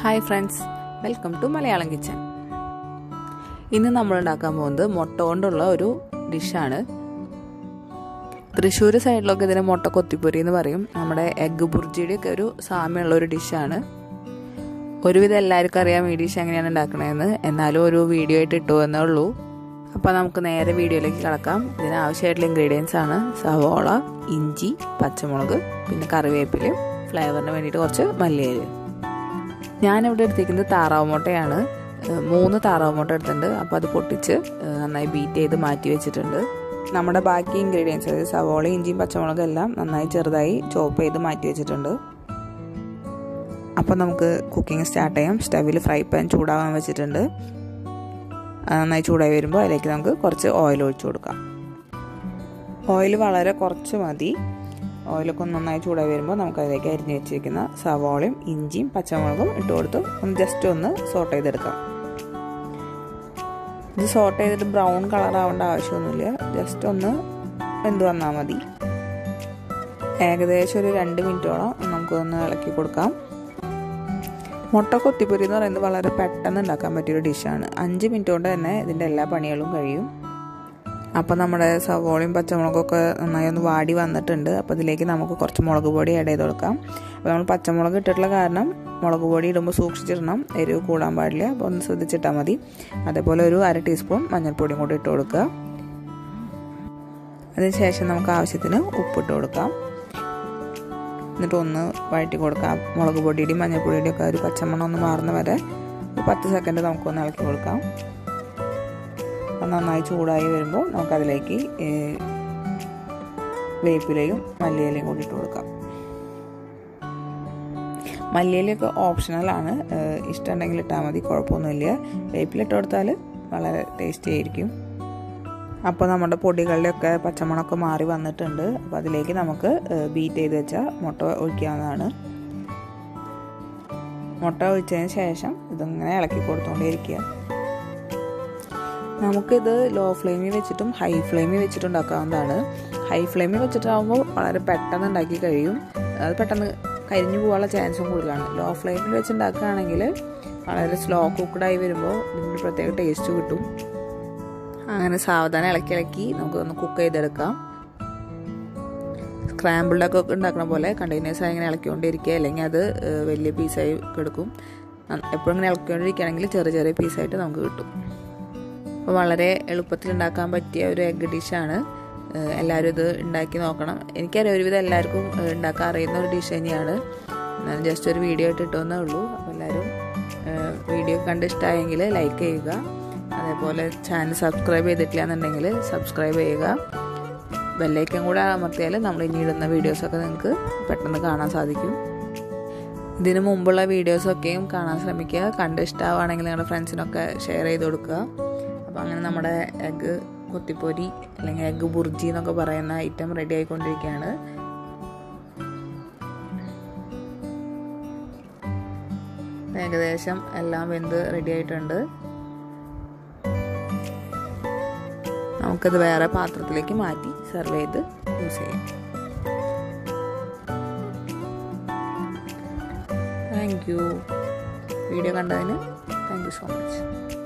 hi friends welcome to Malayalam kitchen ഇന്ന് നമ്മൾ ഉണ്ടാക്കാൻ പോകുന്നത് മുട്ട കൊണ്ടുള്ള ഒരു ഡിഷാണ് തൃശ്ശൂർ സൈഡിലൊക്കെ ഇതിനെ മുട്ട കൊത്തിപ്പൊരി എന്ന് പറയും നമ്മുടെ എഗ്ഗ് ബുർജിയുടെ ഒക്കെ ഒരു സാമ്യമുള്ള ഒരു ഡിഷാണ് ഒരുവിധം എല്ലാവർക്കും അറിയാം ഈ ഡിഷ് എങ്ങനെയാണ് ഉണ്ടാക്കണതെന്ന് എന്നാലും ഒരു വീഡിയോ ആയിട്ട് ഇട്ടു എന്നേ ഉള്ളൂ അപ്പോൾ നമുക്ക് നേരെ വീഡിയോയിലേക്ക് കിടക്കാം ഇതിന് ആവശ്യമായിട്ടുള്ള ഇൻഗ്രീഡിയൻസ് ആണ് സവോള ഇഞ്ചി പച്ചമുളക് പിന്നെ കറിവേപ്പിലയും ഫ്ലേവറിന് വേണ്ടിയിട്ട് കുറച്ച് മല്ലിയില ഞാനിവിടെ എടുത്തിരിക്കുന്നത് താറാവ് മുട്ടയാണ് മൂന്ന് താറാവ് മുട്ട എടുത്തിട്ടുണ്ട് അപ്പോൾ അത് പൊട്ടിച്ച് നന്നായി ബീറ്റ് ചെയ്ത് മാറ്റി വെച്ചിട്ടുണ്ട് നമ്മുടെ ബാക്കി ഇൻഗ്രീഡിയൻസ് അതായത് സവോള ഇഞ്ചിയും പച്ചമുളകും എല്ലാം നന്നായി ചെറുതായി ചോപ്പ് ചെയ്ത് മാറ്റി വെച്ചിട്ടുണ്ട് അപ്പോൾ നമുക്ക് കുക്കിംഗ് സ്റ്റാർട്ട് ചെയ്യാം സ്റ്റവിൽ ഫ്രൈ പാൻ ചൂടാകാൻ വെച്ചിട്ടുണ്ട് നന്നായി ചൂടായി വരുമ്പോൾ അതിലേക്ക് നമുക്ക് കുറച്ച് ഓയിൽ ഒഴിച്ചു കൊടുക്കാം ഓയിൽ വളരെ കുറച്ച് മതി ഓയിലൊക്കെ ഒന്ന് നന്നായി ചൂടായി വരുമ്പോൾ നമുക്ക് അതിലേക്ക് അരിഞ്ഞ് വെച്ചിരിക്കുന്ന സവാളയും ഇഞ്ചിയും പച്ചമുളകും ഇട്ട് കൊടുത്ത് ഒന്ന് ജസ്റ്റ് ഒന്ന് സോട്ട് ചെയ്തെടുക്കാം ഇത് സോട്ട് ചെയ്തിട്ട് ബ്രൗൺ കളർ ആവേണ്ട ആവശ്യമൊന്നുമില്ല ജസ്റ്റ് ഒന്ന് വെന്ത് വന്നാൽ മതി ഏകദേശം ഒരു രണ്ട് മിനിറ്റോളം നമുക്കൊന്ന് ഇളക്കി കൊടുക്കാം മുട്ട കൊത്തിപ്പൊരി എന്ന് പറയുന്നത് വളരെ പെട്ടെന്ന് ഉണ്ടാക്കാൻ പറ്റിയൊരു ഡിഷാണ് അഞ്ച് മിനിറ്റ് കൊണ്ട് തന്നെ ഇതിൻ്റെ എല്ലാ പണികളും കഴിയും അപ്പോൾ നമ്മുടെ സവോളയും പച്ചമുളകൊക്കെ നന്നായി ഒന്ന് വാടി വന്നിട്ടുണ്ട് അപ്പോൾ ഇതിലേക്ക് നമുക്ക് കുറച്ച് മുളക് പൊടി ആഡ് ചെയ്ത് കൊടുക്കാം അപ്പോൾ നമ്മൾ പച്ചമുളക് ഇട്ടിട്ടുള്ള കാരണം മുളക് പൊടി ഇടുമ്പോൾ സൂക്ഷിച്ചിടണം എരിവ് കൂടാൻ പാടില്ല അപ്പോൾ ഒന്ന് ശ്രദ്ധിച്ചിട്ടാൽ മതി അതേപോലെ ഒരു അര ടീസ്പൂൺ മഞ്ഞൾപ്പൊടിയും കൂടി ഇട്ട് കൊടുക്കുക അതിനുശേഷം നമുക്ക് ആവശ്യത്തിന് ഉപ്പിട്ട് കൊടുക്കാം എന്നിട്ട് ഒന്ന് വഴറ്റി കൊടുക്കാം മുളക് പൊടിയുടെയും മഞ്ഞൾപ്പൊടിയുടെയും ഒക്കെ ഒരു പച്ചമണം ഒന്ന് മാറുന്ന വരെ ഒരു പത്ത് സെക്കൻഡ് നമുക്കൊന്ന് ഇളക്കി കൊടുക്കാം നന്നായി ചൂടായി വരുമ്പോൾ നമുക്കതിലേക്ക് വേപ്പിലയും മല്ലിയിലയും കൂടി ഇട്ട് കൊടുക്കാം മല്ലിയിലയൊക്കെ ഓപ്ഷണലാണ് ഇഷ്ടമുണ്ടെങ്കിൽ ഇട്ടാൽ മതി കുഴപ്പമൊന്നുമില്ല വേപ്പില ഇട്ട് കൊടുത്താൽ വളരെ ടേസ്റ്റി ആയിരിക്കും അപ്പോൾ നമ്മുടെ പൊടികളുടെയൊക്കെ പച്ചമണമൊക്കെ മാറി വന്നിട്ടുണ്ട് അപ്പോൾ അതിലേക്ക് നമുക്ക് ബീറ്റ് ചെയ്ത് വെച്ച മുട്ട ഒഴിക്കാവുന്നതാണ് മുട്ട ഒഴിച്ചതിന് ശേഷം ഇതിങ്ങനെ ഇളക്കി കൊടുത്തുകൊണ്ടേയിരിക്കുക നമുക്കിത് ലോ ഫ്ലെയിമിൽ വെച്ചിട്ടും ഹൈ ഫ്ലെയിമിൽ വെച്ചിട്ടും ഉണ്ടാക്കാവുന്നതാണ് ഹൈ ഫ്ലെയിമിൽ വെച്ചിട്ടാകുമ്പോൾ വളരെ പെട്ടെന്ന് ഉണ്ടാക്കി കഴിയും അത് പെട്ടെന്ന് കരിഞ്ഞു പോകാനുള്ള ചാൻസും കൂടുതലാണ് ലോ ഫ്ലെയിമിൽ വെച്ച് ഉണ്ടാക്കുകയാണെങ്കിൽ വളരെ സ്ലോ കുക്ക്ഡായി വരുമ്പോൾ ഇതിന് പ്രത്യേക ടേസ്റ്റ് കിട്ടും അങ്ങനെ സാവധാനം ഇളക്കി ഇളക്കി നമുക്കൊന്ന് കുക്ക് ചെയ്തെടുക്കാം സ്ക്രാമ്പിൾഡൊക്കെ ഉണ്ടാക്കുന്ന പോലെ കണ്ടെയ്നേഴ്സ് ഇങ്ങനെ ഇളക്കിക്കൊണ്ടിരിക്കുക അല്ലെങ്കിൽ അത് വലിയ പീസായി കിടക്കും എപ്പോഴും ഇങ്ങനെ ഇളക്കിക്കൊണ്ടിരിക്കുകയാണെങ്കിൽ ചെറിയ ചെറിയ പീസായിട്ട് നമുക്ക് കിട്ടും അപ്പോൾ വളരെ എളുപ്പത്തിൽ ഉണ്ടാക്കാൻ പറ്റിയ ഒരു എഗ് ഡിഷാണ് എല്ലാവരും ഇത് ഉണ്ടാക്കി നോക്കണം എനിക്കറിയാം ഒരുവിധം എല്ലാവർക്കും ഉണ്ടാക്കാൻ അറിയുന്ന ഒരു ഡിഷ് തന്നെയാണ് ഞാൻ ജസ്റ്റ് ഒരു വീഡിയോ ആയിട്ട് ഇട്ടുവന്നേ ഉള്ളൂ അപ്പോൾ എല്ലാവരും വീഡിയോ കണ്ട് ഇഷ്ടമായെങ്കിൽ ലൈക്ക് ചെയ്യുക അതേപോലെ ചാനൽ സബ്സ്ക്രൈബ് ചെയ്തിട്ടില്ല എന്നുണ്ടെങ്കിൽ സബ്സ്ക്രൈബ് ചെയ്യുക ബെല്ലൈക്കൻ കൂടെ അമർത്തിയാൽ നമ്മൾ ഇനി ഇടുന്ന വീഡിയോസൊക്കെ നിങ്ങൾക്ക് പെട്ടെന്ന് കാണാൻ സാധിക്കും ഇതിന് മുമ്പുള്ള വീഡിയോസൊക്കെയും കാണാൻ ശ്രമിക്കുക കണ്ട് ഇഷ്ടമാണെങ്കിൽ നിങ്ങളുടെ ഫ്രണ്ട്സിനൊക്കെ ഷെയർ ചെയ്ത് കൊടുക്കുക അപ്പോൾ അങ്ങനെ നമ്മുടെ എഗ്ഗ് കൊത്തിപ്പൊരി അല്ലെങ്കിൽ എഗ്ഗ് ബുർജി എന്നൊക്കെ പറയുന്ന ഐറ്റം റെഡി ആയിക്കൊണ്ടിരിക്കുകയാണ് ഏകദേശം എല്ലാം വെന്ത് റെഡി ആയിട്ടുണ്ട് നമുക്കത് വേറെ പാത്രത്തിലേക്ക് മാറ്റി സെർവ് ചെയ്ത് യൂസ് ചെയ്യാം താങ്ക് യു വീഡിയോ കണ്ടതിന് താങ്ക് യു സോ മച്ച്